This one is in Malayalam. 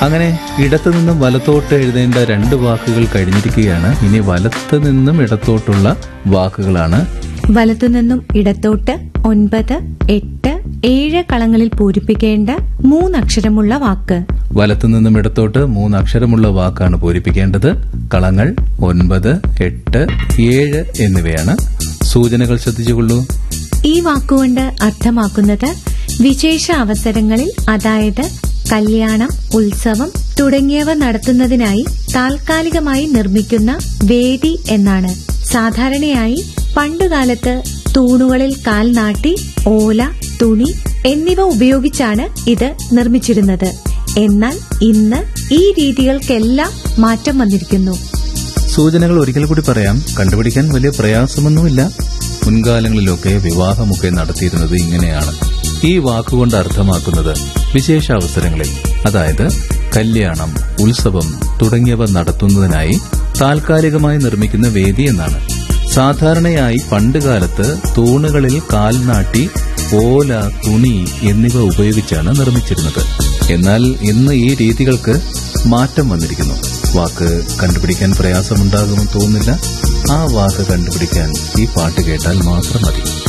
അങ്ങനെ ഇടത്തു നിന്നും വലത്തോട്ട് എഴുതേണ്ട രണ്ട് വാക്കുകൾ കഴിഞ്ഞിരിക്കുകയാണ് ഇനി വലത്ത് നിന്നും ഇടത്തോട്ടുള്ള വാക്കുകളാണ് വലത്തുനിന്നും ഇടത്തോട്ട് ഒൻപത് എട്ട് ഏഴ് കളങ്ങളിൽ പൂരിപ്പിക്കേണ്ട മൂന്നക്ഷരമുള്ള വാക്ക് വലത്തു നിന്നും ഇടത്തോട്ട് മൂന്ന് അക്ഷരമുള്ള വാക്കാണ് പൂരിപ്പിക്കേണ്ടത് കളങ്ങൾ ഒൻപത് എട്ട് ഏഴ് എന്നിവയാണ് സൂചനകൾ ശ്രദ്ധിച്ചുകൊള്ളൂ ഈ വാക്കുകൊണ്ട് അർത്ഥമാക്കുന്നത് വിശേഷ അവസരങ്ങളിൽ അതായത് കല്യാണം ഉത്സവം തുടങ്ങിയവ നടത്തുന്നതിനായി താൽക്കാലികമായി നിർമ്മിക്കുന്ന വേദി എന്നാണ് സാധാരണയായി പണ്ടുകാലത്ത് തൂണുകളിൽ കാൽ നാട്ടി ഓല തുണി എന്നിവ ഉപയോഗിച്ചാണ് ഇത് നിർമ്മിച്ചിരുന്നത് എന്നാൽ ഇന്ന് ഈ രീതികൾക്കെല്ലാം മാറ്റം വന്നിരിക്കുന്നു സൂചനകൾ ഒരിക്കൽ കൂടി പറയാം കണ്ടുപിടിക്കാൻ വലിയ പ്രയാസമൊന്നുമില്ല മുൻകാലങ്ങളിലൊക്കെ വിവാഹമൊക്കെ നടത്തിയിരുന്നത് ഇങ്ങനെയാണ് ഈ വാക്കുകൊണ്ട് അർത്ഥമാക്കുന്നത് വിശേഷ അവസരങ്ങളിൽ അതായത് കല്യാണം ഉത്സവം തുടങ്ങിയവ നടത്തുന്നതിനായി താൽക്കാലികമായി നിർമ്മിക്കുന്ന വേദി എന്നാണ് സാധാരണയായി പണ്ടുകാലത്ത് തൂണുകളിൽ കാൽ നാട്ടി ഓല തുണി എന്നിവ ഉപയോഗിച്ചാണ് നിർമ്മിച്ചിരുന്നത് എന്നാൽ ഇന്ന് ഈ രീതികൾക്ക് മാറ്റം വന്നിരിക്കുന്നു വാക്ക് കണ്ടുപിടിക്കാൻ പ്രയാസമുണ്ടാകുമെന്ന് തോന്നുന്നില്ല ആ വാക്ക് കണ്ടുപിടിക്കാൻ ഈ പാട്ട് കേട്ടാൽ മാത്രം മതി